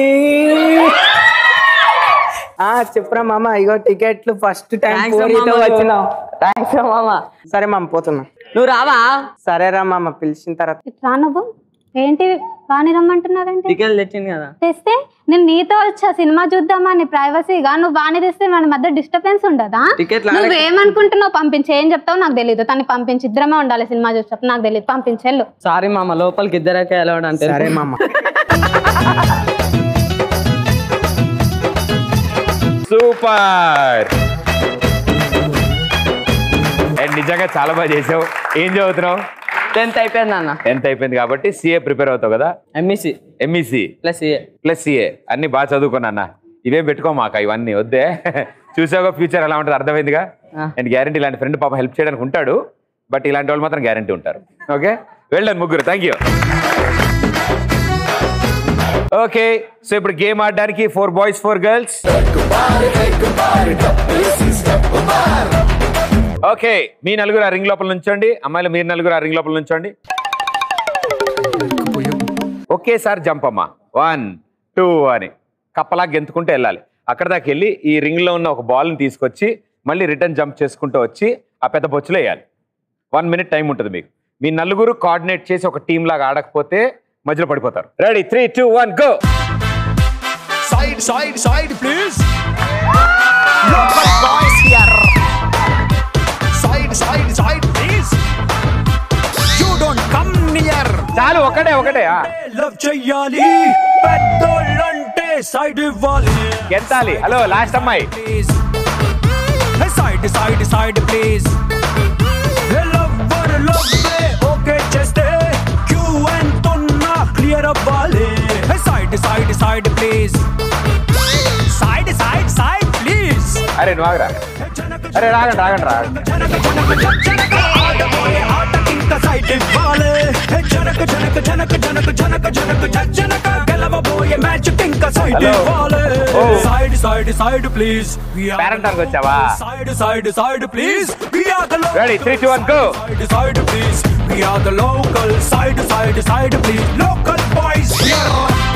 ఆ చెప్పురా మామ ఇగో టికెట్లు ఫస్ట్ టైం Thanks రా పూరితో మామ. వచ్చినావు థ్యాంక్స్ మామ సరే మామ పోతున్నా నువ్వు రావా సరేరా మామ పిలిచిన తర్వాత రా నువ్వు ఏంటి వాణి రమ్మంటున్నావేంటి టికెట్ తెచ్చింది కదా తెస్తే నేను నీతో వచ్చా సినిమా చూద్దామని ప్రైవసీగా నువ్వు వాణి తెస్తే మన మధ్య డిస్టర్బెన్స్ ఉండదా టికెట్ లాలే- నువ్వేమనుకుంటున్నావు పంపించే ఏం చెప్తావు నాకు తెలియదు తనని పంపించి ఇద్దరమే ఉండాలి సినిమా చూసేటప్పుడు నాకు తెలియదు పంపించేళ్ళు సారీ మామ లోపలికి ఇద్దరకే వెళ్ళవడం అంటే సరే మామ సూపర్ అండ్ నిజంగా చాలా బాగా చేసావు ఏం చదువుతున్నావు టెన్త్ అయిపోయింది అన్న టెన్త్ అయిపోయింది కాబట్టి సిఏ ప్రిపేర్ అవుతావు కదా MEC MEC plus A plus CA అన్ని బాగా చదువుకున్నా అన్న ఇవేం పెట్టుకోమాక ఇవన్నీ వద్దే చూసాక ఫ్యూచర్ ఎలా ఉంటుంది అర్థమైందిగా అండ్ గ్యారంటీ ఇలాంటి ఫ్రెండ్ పాప హెల్ప్ చేయడానికి ఉంటాడు బట్ ఇలాంటి వాళ్ళు మాత్రం గ్యారంటీ ఉంటారు ఓకే వెళ్ళండి ముగ్గురు థ్యాంక్ యూ ఓకే సో ఇప్పుడు గేమ్ ఆడడానికి four boys four girls okay మీ నలుగురు ఆ రింగ్ లోపల నుంచోండి అమ్మాయిలు మీరు నలుగురు ఆ రింగ్ లోపల నుంచోండి ఒకేసారి జంప్ అమ్మా వన్ టూ అని కప్పలా గెంతుకుంటూ వెళ్ళాలి అక్కడ దాకా వెళ్ళి ఈ రింగ్ లో ఉన్న ఒక బాల్ని తీసుకొచ్చి మళ్ళీ రిటర్న్ జంప్ చేసుకుంటూ వచ్చి ఆ పెద్ద బొచ్చులో వేయాలి వన్ మినిట్ టైం ఉంటుంది మీకు మీ నలుగురు కోఆర్డినేట్ చేసి ఒక టీం లాగా ఆడకపోతే మధ్యలో పడిపోతారు ready three two one go Side, side, side, please. Local boys here. Side, side, side, please. You don't come near. చాలు ఒకటే ఒకటే ఆ. లవ్ చెయ్యాలి పెద్దోళ్ళంటే సైడ్ ఇవ్వాలి గెంతాలి హలో లాస్ట్ అమ్మాయి side side side please lover లవ్వే ఓకే చేస్తే క్యూ ఎంతున్నా క్లియర్ అవ్వాలి side side side please side side side please అరే నువ్వు ఆగరా అరే రాగండి రాగండి రాగండి ఆటకింక సైడ్ ఇవ్వాలి జనక జనక జనక జనక జనక జనక జనక గెలవబోయే మ్యాచ్ కింక సైడ్ Hello. ఇవ్వాలి Oh. Side side side please పేరెంటానికి వచ్చావా side side side please we are the ready three two one go side side please we are the local side side side please local boys here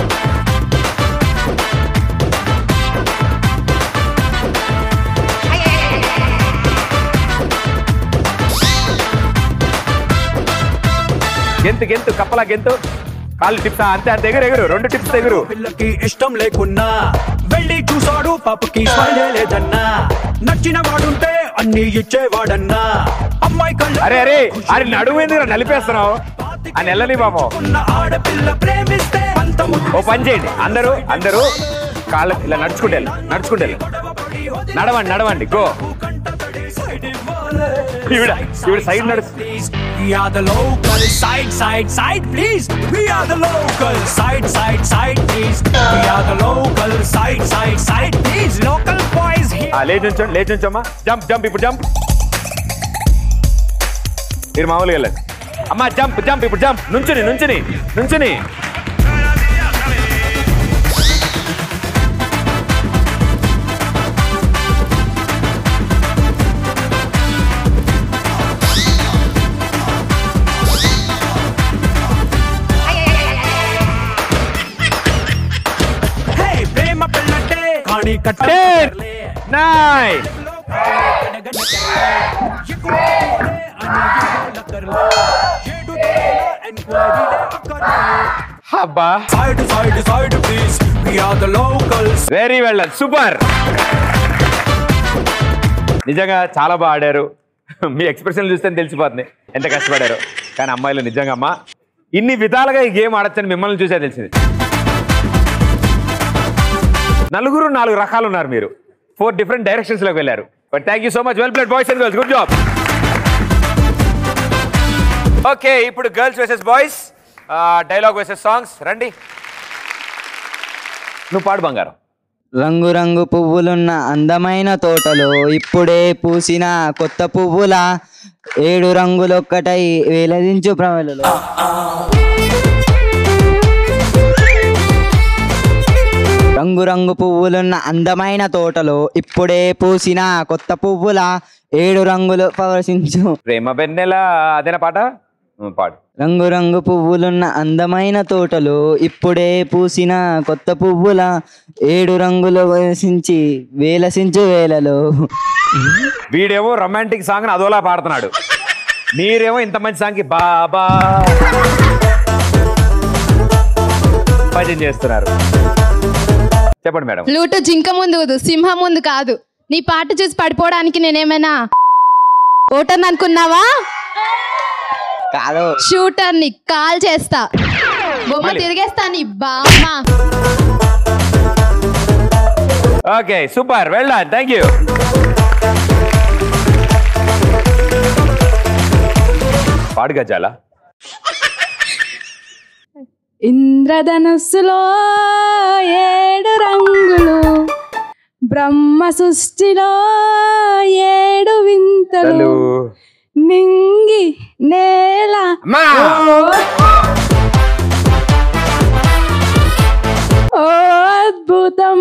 గెంతు గెంతు కప్పలా గెంతు కాళ్ళు టిప్స్ అంతే అంతే ఎగురు ఎగురు రెండు టిప్స్ ఎగురు పిల్లకి ఇష్టం లేకున్నా వెళ్ళి చూసాడు పాపకి స్మైలే లేదన్నా నచ్చిన వాడుంటే అన్ని ఇచ్చేవాడన్నా అమ్మాయి కళ్ళు అరే అరే అరే నడుము ఎందుకు నలిపేస్తున్నావు ఆ నెల్లని బాబు ఉన్న ఆడపిల్ల ప్రేమిస్తే పంతము ఓ పని చేయండి అందరూ అందరూ కాళ్ళ ఇలా నడుచుకుంటే వెళ్ళు, నడుచుకుంటే వెళ్ళు. నడవండి నడవండి గో ఈవిడ ఈవిడ సైడ్ నడు We are the local side, side, side, please. We are the local side, side, side, please. We are the local side, side, side, please. Local boys here. ఆ, లేచి ఉంచండి లేచి ఉంచమ్మా జంప్ జంప్ ఇప్పుడు జంప్ మీరు మామూలుగా వెళ్ళండి అమ్మా జంప్ జంప్ ఇప్పుడు జంప్ నుంచుని నుంచుని నుంచుని Hey, ప్రేమ పెళ్ళంటే కానీ కట్టే టెన్ నైన్ అబ్బా Side, side, side, please. We are the locals. Very well super నిజంగా చాలా బాగా ఆడారు మీ ఎక్స్ప్రెషన్ చూస్తే తెలిసిపోతుంది ఎంత కష్టపడారు కానీ అమ్మాయిలు నిజంగా అమ్మా ఇన్ని విధాలుగా ఈ గేమ్ ఆడచ్చని మిమ్మల్ని చూసే తెలిసింది నలుగురు నాలుగు రకాలు ఉన్నారు మీరు ఫోర్ డిఫరెంట్ డైరెక్షన్స్ లోకి వెళ్ళారు but thank you so much well played boys and girls good job okay ఇప్పుడు girls versus boys dialogue versus songs రండి నువ్వు పాడు బంగారం రంగురంగు పువ్వులున్న అందమైన తోటలో ఇప్పుడే పూసిన కొత్త పువ్వుల ఏడు రంగులొక్కటై వేలదించు ప్రవలలో రంగురంగు పువ్వులున్న అందమైన తోటలో ఇప్పుడే పూసిన కొత్త పువ్వుల ఏడు రంగులు ప్రవశించు ప్రేమ వెన్నెల అదేనా పాట ఉమ్, పాడు రంగురంగు పువ్వులున్న అందమైన తోటలో ఇప్పుడే పూసిన కొత్త పువ్వుల ఏడు రంగులు వేసించి వేలసించు వేలలో వీడేమో రొమాంటిక్ సాంగ్ అదోలా పాడుతున్నాడు మీరేమో ఇంత మంచి సాంగ్ కి బాబా భజన చేస్తున్నారు చెప్పండి మేడం ఫ్లూటు జింక ముందు ఊదు, సింహం ముందు కాదు నీ పాట చూసి పడిపోవడానికి నేనేమైనా ఓటర్ అనుకున్నావా కాదు షూటర్ ని కాల్ చేస్తా బొమ్మ తిరిగేస్తా నీ బామ్మ okay super well done thank you పాడు గజాల ఇంద్రధనుస్సులో ఏడు రంగులు బ్రహ్మ సృష్టిలో ఏడు వింతలు నింగి నేల ఓ అద్భుతం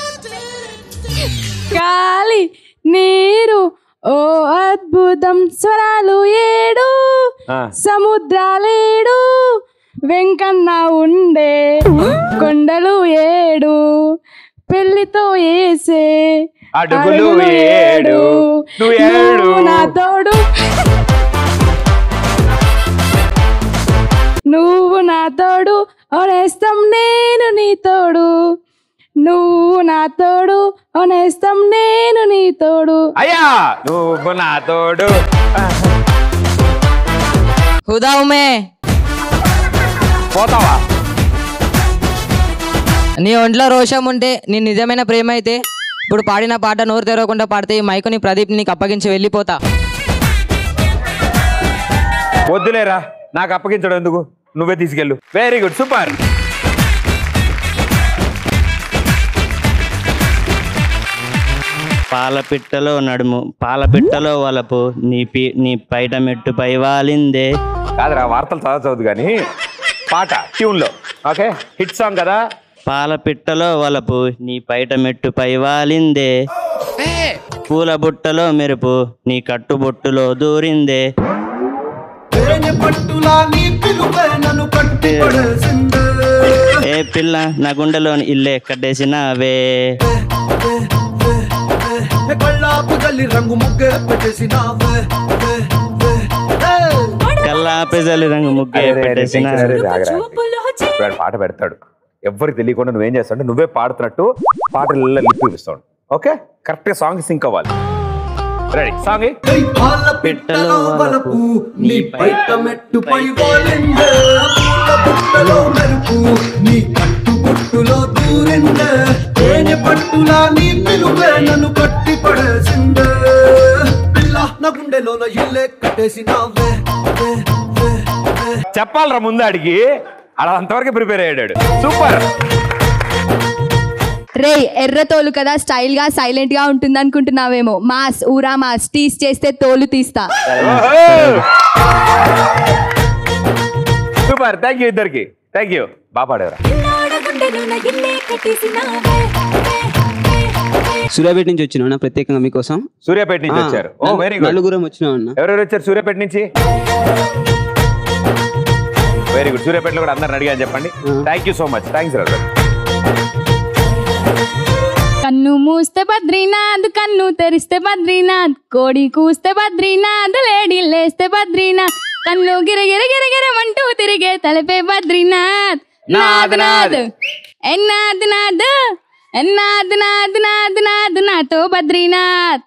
గాలి నీరు ఓ అద్భుతం స్వరాలు ఏడు సముద్రాలేడు వెంకన్న ఉండే కొండలు ఏడు పెళ్లితో ఏసే అడుగులు ఏడు నువ్వు ఏడు నువ్వు నా తోడు నువ్వు నా తోడు ఓనేస్తం నేను నీ తోడు నువ్వు నా తోడు ఓనేస్తం నేను నీ తోడు అయ్యా నువ్వు నా తోడు హుదా ఉమే పోతావా నీ ఒంట్లో రోషం ఉంటే నీ నిజమైన ప్రేమ అయితే ఇప్పుడు పాడిన పాట నోరు తెరవకుండా పాడితే ఈ మైకుని ప్రదీప్ నీకు అప్పగించి వెళ్ళిపోతా వద్దులేరా నాకు అప్పగించడం ఎందుకు నువ్వే తీసుకెళ్ళు వెరీ గుడ్ సూపర్ పాలపిట్టలో నడుము పాలపిట్టలో వలపు నీ పి నీ పైట మెట్టుపై వాలిందే కాదురా వార్తలు చదవ చదువు కానీ పాట ట్యూన్లో ఓకే హిట్ సాంగ్ కదా పాలపిట్టలో వలపు నీ పైట మెట్టుపై వాలిందే పూల బుట్టలో మెరుపు నీ కట్టుబొట్టులో దూరిందే ఏ పిల్ల నా గుండెలోని ఇల్లే కట్టేసినావే కళ్ళాపు గల్లి రంగు ముగ్గే పెట్టేసినావే కల్లా పెజలి రంగు ముగ్గే పెట్టేసినావే ఇప్పుడు వాడు పాట పెడతాడు ఎవ్వరికి తెలియకుండా నువ్వేం చేస్తావు నువ్వే పాడుతున్నట్టు పాటలలో లిప్ చూపిస్తాడు ఓకే కరెక్ట్ గా సాంగ్ సింక్ అవ్వాలి రెడీ సాంగ్ పిట్టలో వలపు నీ బయట మెట్టుపై వాలిందే పూల బుట్టలో మెరుపు నీ కట్టు బొట్టులో దూరిందే తేనె పట్టులా నీ పిలువే నన్ను కట్టి పడేసిందే పిల్ల నా గుండెలోన ఇల్లే కట్టేసినావే చెప్పాలరా ముందు అడిగి అలా అంతవరకు ప్రిపేర్ అయ్యాడు సూపర్ రే ఎర్ర తోలు కదా స్టైల్ గా సైలెంట్ గా ఉంటుంది అనుకుంటున్నావేమో మాస్ ఊరా మాస్ టీస్ చేస్తే తోలు తీస్తా సూపర్ థ్యాంక్ యూ ఇద్దరికి థ్యాంక్ యూ బాగా పాడారా సూర్యాపేట నుంచి వచ్చినా ప్రత్యేకంగా మీకోసం సూర్యాపేట నుంచి ఆ, వచ్చారు ఓ నలు- వెరీ గుడ్ నలుగురం వచ్చినాం అన్న ఎవరెవరు వచ్చారు సూర్యాపేట నుంచి వెరీ గుడ్ సూర్యాపేటలో కూడా అందరిని అడిగాను చెప్పండి thank you so much thanks Raju కన్ను మూస్తే బద్రీనాథ్ కన్ను తెరిస్తే బద్రీనాథ్ కోడి కూస్తే బద్రీనాథ్ లేడీ లేస్తే బద్రీనాథ్ కన్ను గిరగిర గిరగిరమంటూ తిరిగే తలపే బద్రీనాథ్ నాద్ నాద్ ఎన్నాద్ నాద్ ఎన్నాద్ నాద్ నాద్ నాద్ నాతో బద్రీనాథ్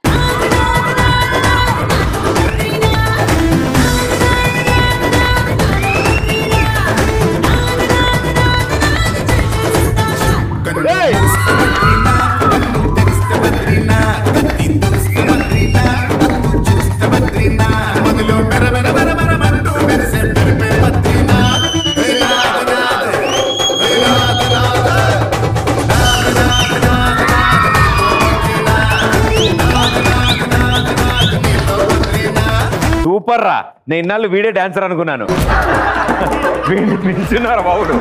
సూపర్ రా నేను ఇన్నాళ్ళు వీడే డాన్సర్ అనుకున్నాను వీడిని పిలుచున్నారు బాబుడు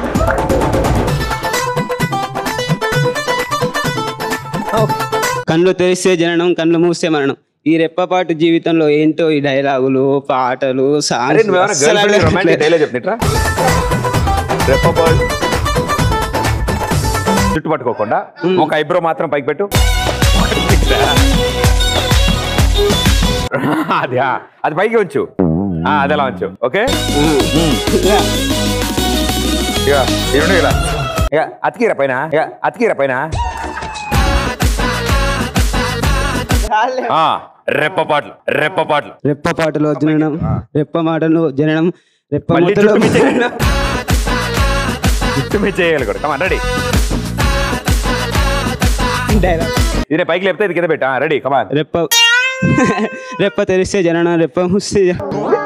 కళ్ళు తెరిస్తే జననం కళ్ళు మూస్తే మరణం ఈ రెప్పపాటు జీవితంలో ఏంటో ఈ డైలాగులు పాటలు అరే సాంగ్స్ నువ్వేమైనా గర్ల్ ఫ్రెండ్ రొమాంటిక్ డైలాగ్ చెప్తున్నా రెప్పపాల్ జుట్టు పట్టుకోకుండా ఒక ఐబ్రో మాత్రం పైకి పెట్టు అది ఆ, అది పైకి ఉంచు ఆ, అది ఎలా ఉంచు ఓకే ఇక ఈ రెండు ఇలా ఇక అతికిరా పైన ఇక అతికిరా పైన ఆ, రెప్పపాట్లు రెప్పపాట్లు రెప్పపాటులో జననం రెప్ప మాటలు జననం రెప్ప మళ్ళీ ముద్దలో జుట్టు మీద చేయాలి. జుట్టు మీద చేయాలి కూడా కమా రెడీ ఇది పైకి లేపితే ఇది కింద పెట్టా రెడీ కమా రెప్ప రెప్ప తెరిస్తే జననం రెప్ప ముస్తే జ-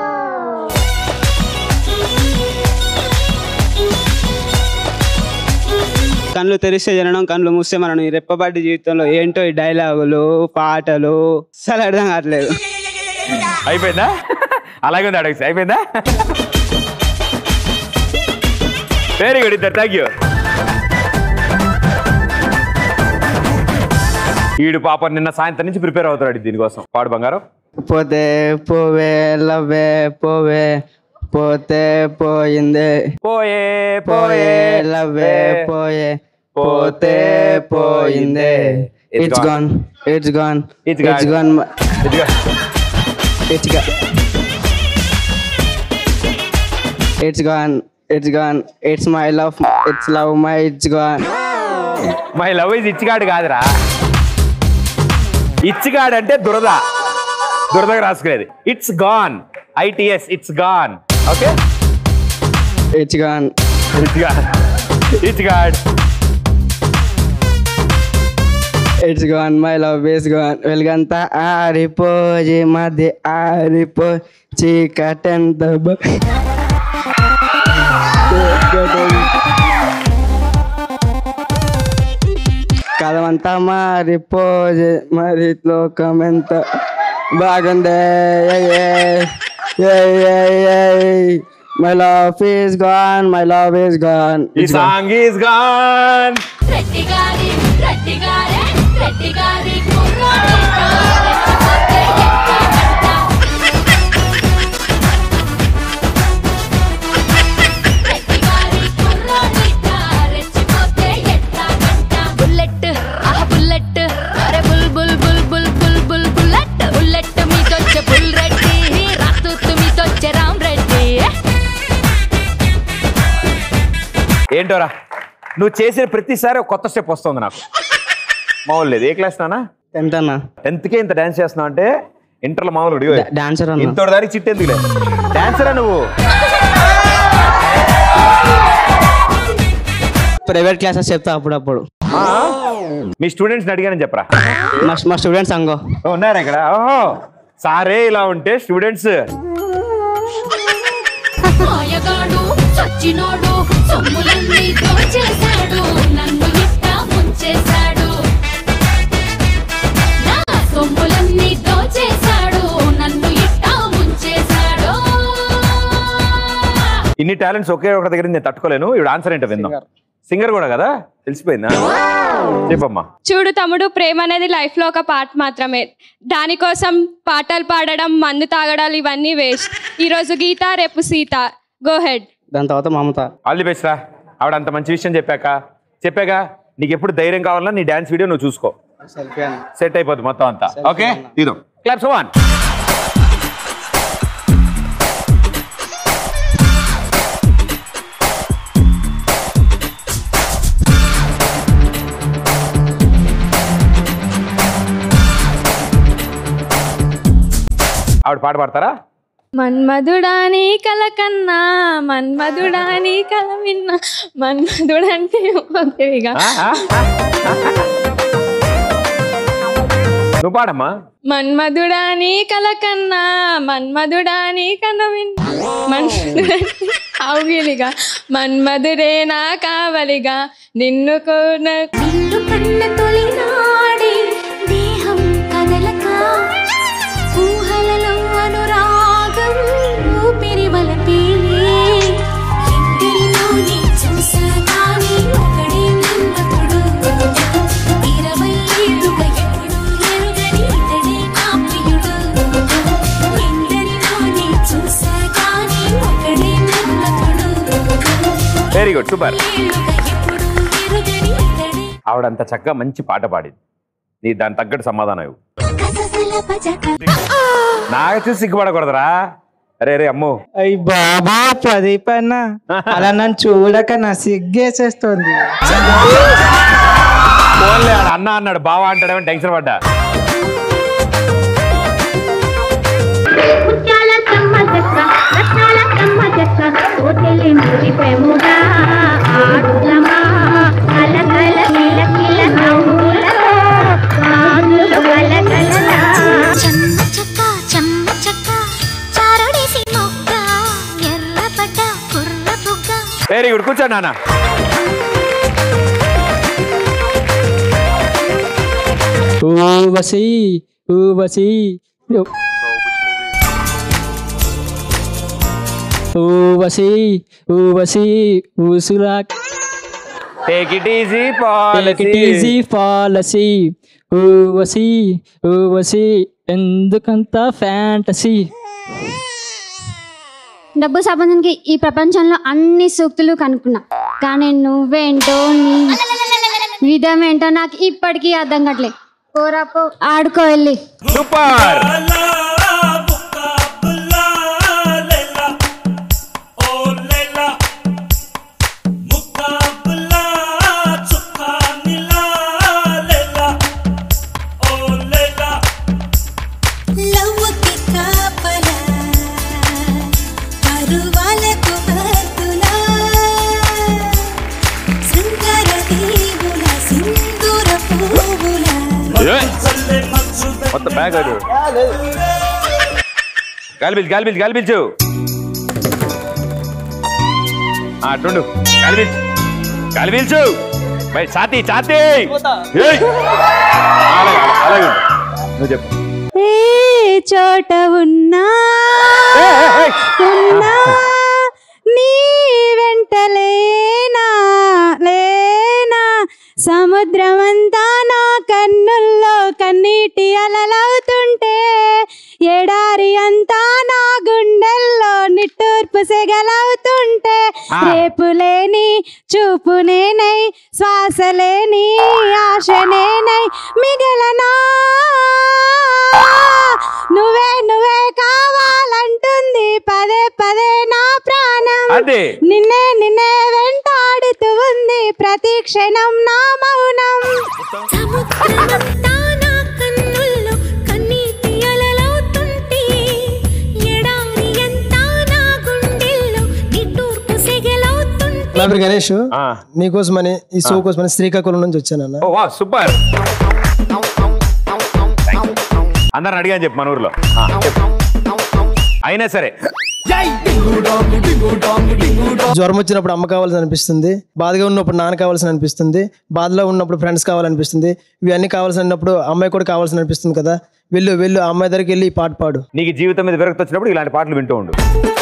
కళ్ళు తెరిస్తే జననం కళ్ళు మూస్తే మనం ఈ రెప్పపాటి జీవితంలో ఏంటో ఈ డైలాగులు పాటలు అసలు అర్థం కావట్లేదు అయిపోయిందా అలాగే ఉంది అడగసి అయిపోయిందా వెరీ గుడ్ ఇద్దరు థ్యాంక్ యూ ఈడు పాపం నిన్న సాయంత్రం నుంచి ప్రిపేర్ అవుతాడు దీనికోసం పాడు బంగారం పోతే పోవే లవ్వే పోవే పోతే పోయిందే పోయే పోయే లవ్వే పోయే పోతే పోయిందే it's gone it's gone It's it's gone. Gone it's gone it's gone it's gone it's my love it's love my it's gone my love is ఇచ్చిగాడు కాదురా ఇచ్చిగాడు అంటే దురద దురదగా రాసుకునేది it's gone it's it's gone okay it's gone it's gone it's god it's gone my love is gone వెలుగంతా ఆరిపోయి మధ్య ఆరిపో చీకటెంత బ- కాలమంతా మారిపోయి మరి లోకం ఎంత బాగుందే my love is gone my love is gone ఈ సాంగ్ ఈస్ గాన్ రెడ్డి గారి రెడ్డి గారే రెడ్డి గారి కుర్రాడి రెచ్చిపోతే ఎట్లా గంట రెడ్డి గారి కుర్రాడిట రెచ్చిపోతే ఎట్లా గంట బుల్లెట్ ఆ బుల్లెట్ అరే bull bull bull bull bull bull bullet bullet మీదొచ్చే బుల్ రెడ్డి రాతూతు మీదొచ్చే రామ్ రెడ్డి ఏంటోరా నువ్వు చేసిన ప్రతిసారి ఒక కొత్త స్టెప్ వస్తుంది నాకు మామూలు లేదు ఏ క్లాస్ నానా టెన్త్ అన్న టెన్త్కే ఇంత డాన్స్ చేస్తున్నావు అంటే ఇంటర్లో మామూలు డాన్సర్ అన్న ఇంతటి దానికి చిట్టు ఎందుకులే డాన్సరా నువ్వు ప్రైవేట్ క్లాసెస్ చెప్తా అప్పుడప్పుడు ఆ? మీ స్టూడెంట్స్ని అడిగానని చెప్పరా మా మా స్టూడెంట్స్ అంగో ఉన్నారా ఇక్కడ ఓహో సారే ఇలా ఉంటే స్టూడెంట్స్ మాయగాడు చచ్చినోడు సొమ్ములన్నీ దోచేశాడు నన్ను ఇట్ట ముంచేశాడు నా సొమ్ములన్నీ దోచేశాడు నన్ను ఇట్ట ముంచేశాడు ఇన్ని టాలెంట్స్ ఒకే ఒక దగ్గర నేను తట్టుకోలేను ఇప్పుడు ఆన్సర్ ఏంటో విందాం సింగర్ కూడా కదా తెలిసిపోయిందా చెప్పమ్మా చూడు తమ్ముడు ప్రేమ అనేది లైఫ్ లో ఒక పార్ట్ మాత్రమే దానికోసం పాటలు పాడడం మందు తాగడాలు ఇవన్నీ వేస్ట్ ఈ రోజు గీత రేపు సీత గో హెడ్ దాని తర్వాత మమత ఆల్ ది బెస్ట్ రా ఆవిడ అంత మంచి విషయం చెప్పాక చెప్పాక నీకు ఎప్పుడు ధైర్యం కావాలన్నా నీ డాన్స్ వీడియో నువ్వు చూసుకో సెట్ అయిపోద్ది మొత్తం అంతా ఓకే ఇదో క్లాప్స్ వన్ ఆవిడ పాట పాడతారా మన్మధుడాని కల కన్నా మన్మధుడాని కల విన్నా మన్మధుడంటే ఒకరిగా ఆ, ఆ, ఆ, ఆ. నువ్వు పాడమ్మా మన్మధుడాని కల కన్నా మన్మధుడాని కల విన్నా మన్మధుడంటే అవుగిలిగా మన్మధుడే నా కావలిగా నిన్ను కోన నిన్ను కన్న తొలినాడే దేహం కదలక ఊహలలో అనురాగం ఊపిరి వలపేలే ఎందరిలోనే చూసాగానే ఒకడే నమ్మకుడు ఇరవై ఏళ్ళుగా ఎప్పుడు ఎరుగని ఇతడే నా ప్రియుడు గుడ్ సూపర్ ఆవిడంత చక్కగా మంచి పాట పాడింది నీ దాని తగ్గట్టు సమాధానం ఇవ్వు నాకు చూసి సిగ్గుపడకూడదురా అరే రే అమ్మో అయ్యి బాబా ప్రదీప్ అన్న అలా నన్ను చూడక నా సిగ్గేసేస్తుంది ఫోన్లే ఆడ అన్న అన్నాడు బావా అంటాడేమో టెన్షన్ పడ్డా చెమ్మ చెక్క చెమ్మ చెక్క చారడేసి మొక్క ఎర్రపడ్డ కుర్ర బుగ్గ వెరీ గుడ్ కూర్చో నాన్న ఊవసి ఊవసి ఊవసి ఊవసి ఊసులా take it easy Take it easy policy ఊవసి ఊవసి ఎందుకంత ఫ్యాంటసీ డబ్బు సంబంధానికి ఈ ప్రపంచంలో అన్ని సూక్తులు కనుక్కున్నా కానీ నువ్వేంటో నీ విధం ఏంటో నాకు ఇప్పటికీ అర్థం కావట్లే పోరాపో ఆడుకో వెళ్ళి సూపర్ లవ్వుకి కాపలా పరువాలకు హద్దులా శృంగార దీవుల సింధూర పువ్వుల మొత్తం బ్యాగ్ అడు గాలి పిలిచి గాలి పిలిచి గాలి పిలిచు ఆ, అటుండు గాలి పిలిచు గాలి పిలిచు బై ఛాతీ ఛాతీ ఏయ్! అలాగే అలాగే ఉండు. నువ్వు చెప్పు ఏ చోట ఉన్నా ఉన్నా నీ వెంట లేనా లేనా సముద్రమంతా నా కన్నుల్లో కన్నీటి అలలవుతుంటే ఎడారి అంతా నా గుండెల్లో నిట్టూర్పు సెగలవుతుంటే ఆ. రేపు లేని చూపు నేనై శ్వాస లేని ఆశ నేనై మిగలనా నువ్వే నువ్వే కావాలంటుంది పదే పదే నా ప్రాణం అదే. నిన్నే నిన్నే వెంటాడుతూ ఉంది ప్రతి క్షణం నా మౌనం సముద్రమంతా నా కన్నుల్లో కన్నీటి అలలవుతుంటే ఎడారి అంతా నా గుండెల్లో నిట్టూర్పు సెగలవుతుంటే నా పేరు గణేష్ నీకోసమని ఈ షో కోసమని శ్రీకాకుళం నుంచి వచ్చానన్న ఓ వా సూపర్ అందరిని అడిగాని చెప్పు మన ఊర్లో ఆ, చెప్పు. అయినా సరే జ్వరం వచ్చినప్పుడు అమ్మ కావాల్సి అనిపిస్తుంది బాధగా ఉన్నప్పుడు నాన్న కావాల్సి అనిపిస్తుంది బాధలో ఉన్నప్పుడు ఫ్రెండ్స్ కావాలనిపిస్తుంది ఇవన్నీ కావాల్సి అన్నప్పుడు అమ్మాయి కూడా కావాల్సి అనిపిస్తుంది కదా వెళ్ళు వెళ్ళు ఆ అమ్మాయి దగ్గరికి వెళ్ళి ఈ పాట పాడు నీకు జీవితం మీద విరక్తి వచ్చినప్పుడు ఇలాంటి పాటలు వింటూ ఉండు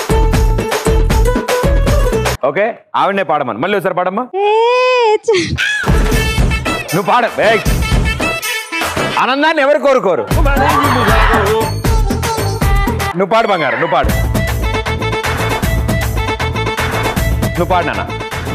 ఓకే ఆవిడనే పాడమని మళ్ళీ ఒకసారి పాడమ్మా ఏ చ- నువ్వు పాడ ఏయ్. ఆనందాన్ని ఎవరు కోరుకోరు నువ్వు పాడు బంగారు నువ్వు పాడు నువ్వు పాడు నాన్న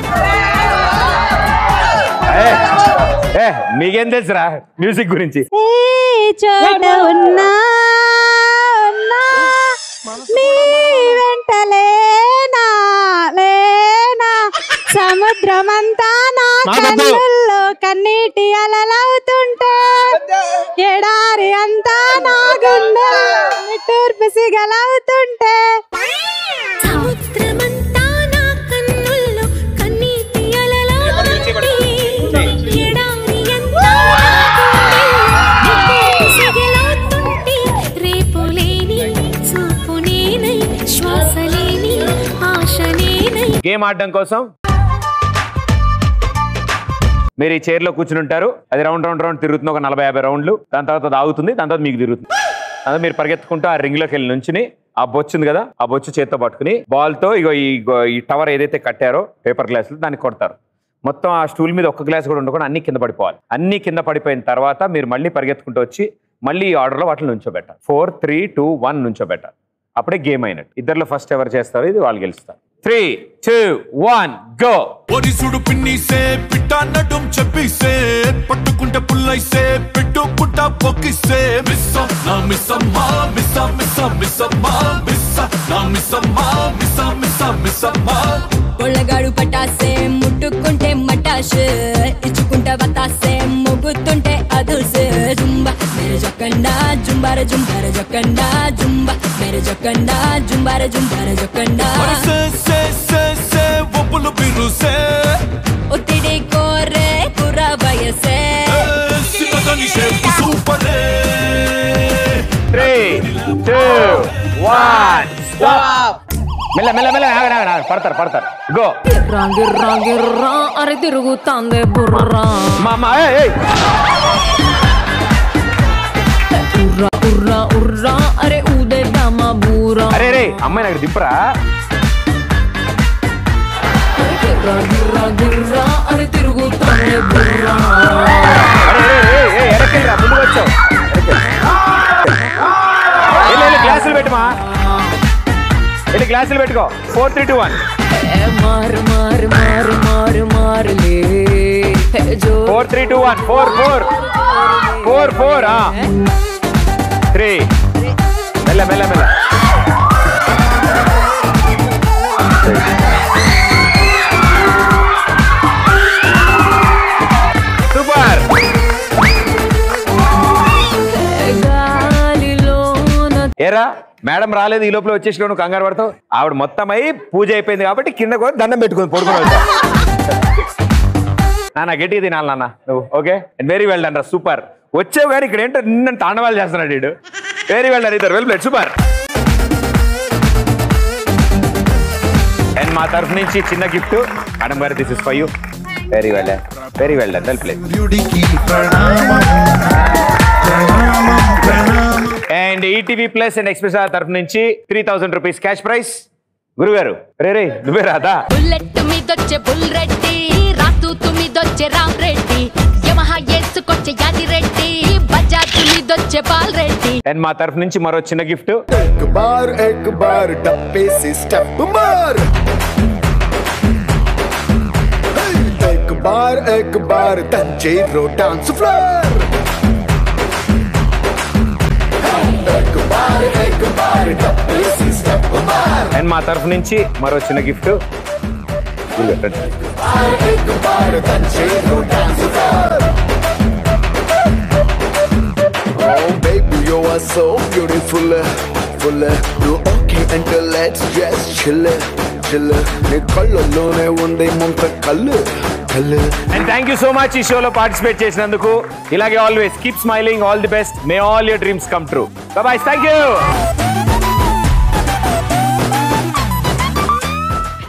ఏ, ఏ మీకేం తెలుసురా మ్యూజిక్ గురించి ఏ చోట ఉన్నా ఉన్నా నీ వెంట లేనా లేనా సముద్రమంతా నా నాకొద్దు. కన్నుల్లో కన్నీటి అలలవుతుంటే ఎడారి అంతా నా గుండె నిట్టూర్పు సిగలవుతుంటే సముద్రమంతా నా కన్నుల్లో కన్నీటి అలలవుతుంటే ఎడారి అంతా నా గుండెల్లో నిట్టూర్పు సెగలవుతుంటే రేపు లేని చూపు నేనై శ్వాస లేని ఆశ నేనై గేమ్ ఆడడం కోసం మీరు ఈ చైర్లో కూర్చుని ఉంటారు అది రౌండ్ రౌండ్ రౌండ్ తిరుగుతుంది ఒక నలభై యాభై రౌండ్లు దాని తర్వాత అది ఆగుతుంది దాని తర్వాత మీకు తిరుగుతుంది అదే మీరు పరిగెత్తుకుంటూ ఆ రింగ్లోకి వెళ్ళి నుంచుని ఆ బొచ్చు ఉంది కదా ఆ బొచ్చు చేత్తో పట్టుకుని బాల్తో ఇగో ఈ గో- ఈ టవర్ ఏదైతే కట్టారో పేపర్ గ్లాసులు దాన్ని కొడతారు మొత్తం ఆ స్టూల్ మీద ఒక్క గ్లాస్ కూడా ఉండకుండా అన్ని కింద పడిపోవాలి అన్ని కింద పడిపోయిన తర్వాత మీరు మళ్ళీ పరిగెత్తుకుంటూ వచ్చి మళ్ళీ ఈ ఆర్డర్లో వాటిని నుంచోబెట్టాలి ఫోర్ త్రీ టూ వన్ నుంచోబెట్టాలి అప్పుడే గేమ్ అయినట్టు ఇద్దరిలో ఫస్ట్ ఎవరు చేస్తారు ఇది వాళ్ళు గెలుస్తారు త్రీ టూ వన్ గో ఒరిసుడు పిన్నిసే పిట్ట నడుం చెప్పిసే పట్టుకుంటే పుల్లైసే పెట్టుకుంటా పొక్కిసే మిస్స నా మిస్సమ్మా మిస్స మిస్స మిస్సమ్మా మిస్స నా మిస్సమ్మా మిస్స మిస్స మిస్సమ్మా పొళ్ళగాడు పటాసే ముట్టుకుంటే మటాష్ ఇచ్చుకుంటే బతాసే మొగుతుంటే అదుసే జుంబ మేరే జొక్కండా జుంబార జుంబార జొక్కండా జుంబ మేరే జొక్కండా జుంబార జుంబార జొక్కండా సే సే సే సే ఒప్పులు పిరుసే ఒత్తిడి కోరే కుర్ర వయసే సిగదని షేపు సూపరే త్రీ టూ వన్ స్టాప్ మెల్ల మెల్ల మెల్ల ఆగండి ఆగండి ఆగండి. పడతారు పడతారు గో గిర్రా గిర్రా గిర్రా అరే తిరుగుతాందే బుర్రా మా అమ్మ ఏయ్, ఏయ్. ఉర్రా ఉర్రా ఉర్రా అరే ఊదేద్దామా బూరా అరే రే అమ్మాయి నాకు దిప్పురా గిర్రా గిర్రా గిర్రా అరే తిరుగుతాందే బుర్రా అరే ఏయ్, ఏయ్, ఏయ్, వెనక్కిరా ముందుకు వచ్చావు వెళ్ళు, వెళ్ళు, గ్లాసులు పెట్టుమా వెళ్ళి గ్లాసులు పెట్టుకో ఫోర్ త్రీ టూ వన్ ఏ మారు మారు మారు మారు మారులే ఏ జో four three two one four four four four three మెల్ల మెల్ల మెల్ల సూపర్ గాలిలోన ఏరా మేడం రాలేదు ఈ లోపల వచ్చేసి నువ్వు కంగారు పడతావు ఆవిడ మొత్తం అయి పూజ అయిపోయింది కాబట్టి కింద కూడా దండం పెట్టుకుంది పడుకుని వచ్చా నాన్న గట్టిగా తినాలి నాన్న నువ్వు ఓకే వెరీ వెల్ డన్ రా సూపర్ వచ్చావు కానీ ఇక్కడ ఏంటో నిన్న తాండవాలు చేస్తున్నాడు వీడు వెరీ వెల్ డన్ ఇద్దరు వెల్ ప్లేట్ సూపర్ అండ్ మా తరఫు నుంచి చిన్న గిఫ్ట్ మేడం గారు this is for you very well very well done well played and ETV plus and express తరఫు నుంచి three thousand rupees cash prize గురుగారు రే రే నువ్వే రాదా బుల్లెట్ మీదొచ్చే బుల్ రెడ్డి రాతూతు మీదొచ్చే రామ్ రెడ్డి యమహా ఏసుకొచ్చే యాది రెడ్డి బజాజ్ మీదొచ్చే బాల్ రెడ్డి అండ్ మా తరఫు నుంచి మరో చిన్న గిఫ్ట్ एक बार एक बार डब्बे से स्टेप मार एक बार एक बार तंजीरो डांस फ्लोर एक बार एक बार डब्बे से स्टेप मार అండ్ మా తరఫు నుంచి మరో చిన్న గిఫ్ట్ एक बार तंजीरो dance floor Oh baby you are so beautiful full you okay until let's just chill chill నీ కళ్ళలోనే ఉంది ముంత కళ్ళు కళ్ళు and thank you so much ఈ షోలో పార్టిసిపేట్ చేసినందుకు ఇలాగే always keep smiling all the best may all your dreams come true bye thank you